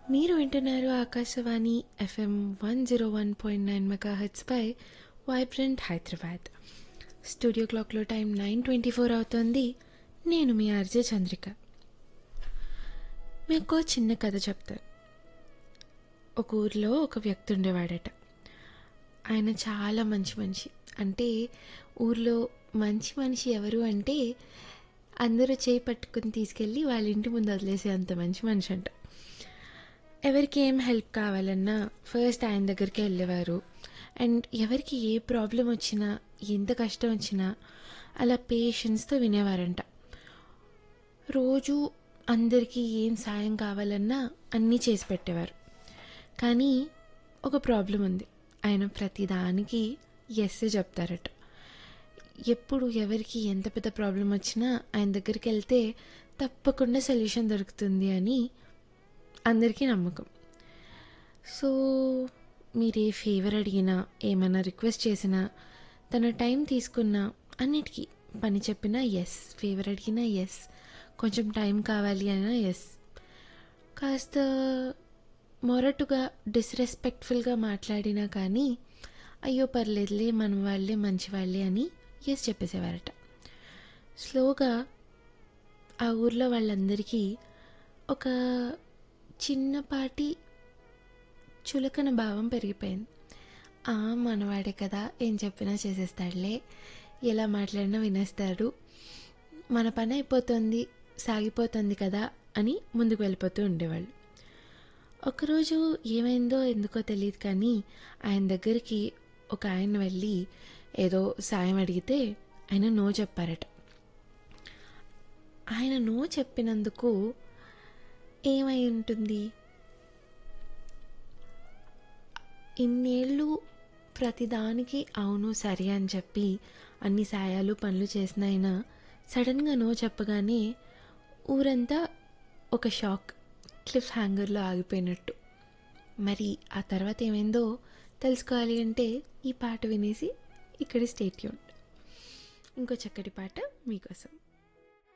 మీరు వింటున్నారు ఆకాశవాణి FM one zero one point nine మెగా హెచ్పై వైబ్రెంట్ హైదరాబాద్ స్టూడియో క్లాక్లో టైం నైన్ ట్వంటీ ఫోర్ అవుతుంది నేను మీ ఆర్జే చంద్రిక మీకు ఒక చిన్న కథ చెప్తాను ఒక ఊరిలో ఒక వ్యక్తి ఉండేవాడట ఆయన చాలా మంచి మనిషి అంటే ఊర్లో మంచి మనిషి ఎవరు అంటే అందరూ చేయి పట్టుకుని తీసుకెళ్ళి వాళ్ళ ఇంటి ముందు వదిలేసే అంత మంచి మనిషి అంట ఎవరికి ఏం హెల్ప్ కావాలన్నా ఫస్ట్ ఆయన దగ్గరికి వెళ్ళేవారు అండ్ ఎవరికి ఏ ప్రాబ్లం వచ్చినా ఎంత కష్టం వచ్చినా అలా పేషెన్స్తో వినేవారంట రోజు అందరికీ ఏం సాయం కావాలన్నా అన్నీ చేసి పెట్టేవారు కానీ ఒక ప్రాబ్లం ఉంది ఆయన ప్రతిదానికి ఎస్ చెప్తారట ఎప్పుడు ఎవరికి ఎంత పెద్ద ప్రాబ్లం వచ్చినా ఆయన దగ్గరికి వెళ్తే తప్పకుండా సొల్యూషన్ దొరుకుతుంది అని అందరికీ నమ్మకం సో మీరు ఏ ఫేవర్ అడిగినా ఏమైనా రిక్వెస్ట్ చేసినా తన టైం తీసుకున్నా అన్నిటికీ పని చెప్పినా ఎస్ ఫేవర్ అడిగినా ఎస్ కొంచెం టైం కావాలి అయినా ఎస్ కాస్త మొరటుగా డిస్రెస్పెక్ట్ఫుల్గా మాట్లాడినా కానీ అయ్యో పర్లేదులే మన వాళ్ళే మంచి వాళ్ళే అని ఎస్ చెప్పేసేవారట స్లోగా ఆ ఊర్లో వాళ్ళందరికీ ఒక చిన్నపాటి చులకన భావం పెరిగిపోయింది ఆ మనవాడే కదా ఏం చెప్పినా చేసేస్తాడులే ఎలా మాట్లాడినా వినేస్తాడు మన పని అయిపోతుంది సాగిపోతుంది కదా అని ముందుకు వెళ్ళిపోతూ ఉండేవాళ్ళు ఒకరోజు ఏమైందో ఎందుకో తెలియదు కానీ ఆయన దగ్గరికి ఒక ఆయన వెళ్ళి ఏదో సాయం అడిగితే ఆయన నో చెప్పారట ఆయన నో చెప్పినందుకు ఏమై ఉంటుంది ఇన్నేళ్ళు ప్రతిదానికి అవును సరే అని చెప్పి అన్ని సాయాలు పనులు చేసిన ఆయన సడన్గా నో చెప్పగానే ఊరంతా ఒక షాక్ క్లిఫ్ హ్యాంగర్లో ఆగిపోయినట్టు మరి ఆ తర్వాత ఏమైందో తెలుసుకోవాలి అంటే ఈ పాట వినేసి ఇక్కడ స్టేట్యూన్ ఇంకో చక్కటి పాట మీకోసం